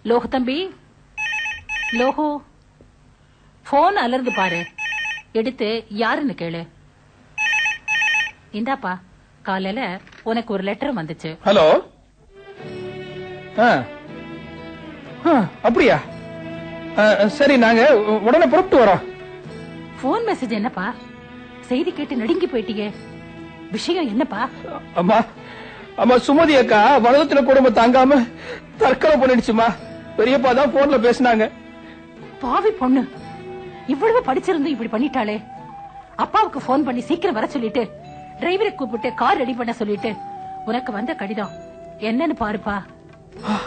லோகு தம்பி லோகு போன் அலர்ந்து பாரு எடுத்து யாருன்னு கேளு இந்தாப்பா காலையில உனக்கு ஒரு லெட்டர் வந்துச்சு ஹலோ ஆ. ஆ, அப்படியா ஆ, சரி நாங்க உடனே புறப்பட்டு வரோம் போன் மெசேஜ் என்னப்பா செய்தி கேட்டு நடுங்கி போயிட்டீங்க விஷயம் என்னப்பா அம்மா அம்மா சுமதி அக்கா வலதுத்துல குடும்பம் தாங்காம தற்கொலை பண்ணிடுச்சுமா பெரியப்பா தான் போன்ல பேசினாங்க பாவி பொண்ணு இவ்வளவு படிச்சிருந்து இப்படி பண்ணிட்டாளே அப்பாவுக்கு போன் பண்ணி சீக்கிரம் வர சொல்லிட்டு டிரைவரை கூப்பிட்டு கார் ரெடி பண்ண சொல்லிட்டு உனக்கு வந்த கடிதம் என்னன்னு பாருப்பா